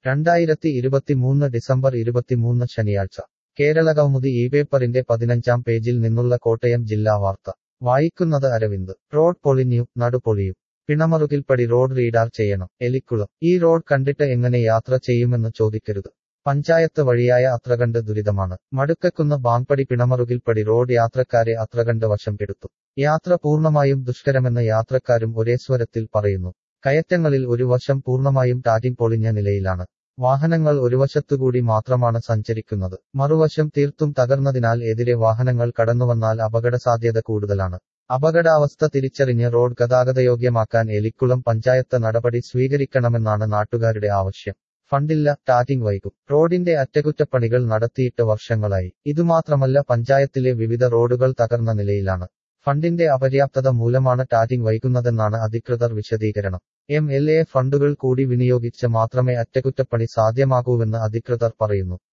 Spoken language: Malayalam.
രണ്ടായിരത്തി ഇരുപത്തിമൂന്ന് ഡിസംബർ ഇരുപത്തിമൂന്ന് ശനിയാഴ്ച കേരള കൗമുദി ഈ പേപ്പറിന്റെ പതിനഞ്ചാം പേജിൽ നിന്നുള്ള കോട്ടയം ജില്ലാ വാർത്ത വായിക്കുന്നത് അരവിന്ദ് റോഡ് പൊളിഞ്ഞു നടുപൊളിയും പിണമറുകിൽപ്പടി റോഡ് റീഡാർ ചെയ്യണം എലിക്കുളം ഈ റോഡ് കണ്ടിട്ട് എങ്ങനെ യാത്ര ചെയ്യുമെന്ന് ചോദിക്കരുത് പഞ്ചായത്ത് വഴിയായ അത്രകണ്ട് ദുരിതമാണ് മടുക്കക്കുന്ന ബാങ്പടി പിണമറുകിൽപ്പടി റോഡ് യാത്രക്കാരെ അത്രകണ്ട് വശം കെടുത്തു യാത്ര പൂർണ്ണമായും ദുഷ്കരമെന്ന് യാത്രക്കാരും ഒരേ സ്വരത്തിൽ പറയുന്നു കയറ്റങ്ങളിൽ ഒരു വശം പൂർണ്ണമായും ടാറ്റിംഗ് പൊളിഞ്ഞ നിലയിലാണ് വാഹനങ്ങൾ ഒരു വശത്തുകൂടി മാത്രമാണ് സഞ്ചരിക്കുന്നത് മറുവശം തീർത്തും തകർന്നതിനാൽ എതിരെ വാഹനങ്ങൾ കടന്നുവന്നാൽ അപകട സാധ്യത കൂടുതലാണ് അപകടാവസ്ഥ തിരിച്ചറിഞ്ഞ് റോഡ് ഗതാഗതയോഗ്യമാക്കാൻ എലിക്കുളം പഞ്ചായത്ത് നടപടി സ്വീകരിക്കണമെന്നാണ് നാട്ടുകാരുടെ ആവശ്യം ഫണ്ടില്ല ടാറ്റിംഗ് വൈകും റോഡിന്റെ അറ്റകുറ്റപ്പണികൾ നടത്തിയിട്ട് വർഷങ്ങളായി ഇതുമാത്രമല്ല പഞ്ചായത്തിലെ വിവിധ റോഡുകൾ തകർന്ന നിലയിലാണ് ഫണ്ടിന്റെ അപര്യാപ്തത മൂലമാണ് ടാറ്റിംഗ് വൈകുന്നതെന്നാണ് അധികൃതർ വിശദീകരണം എം എൽ എ ഫണ്ടുകൾ കൂടി വിനിയോഗിച്ച് മാത്രമേ അറ്റകുറ്റപ്പണി സാധ്യമാകൂവെന്ന് അധികൃതർ പറയുന്നു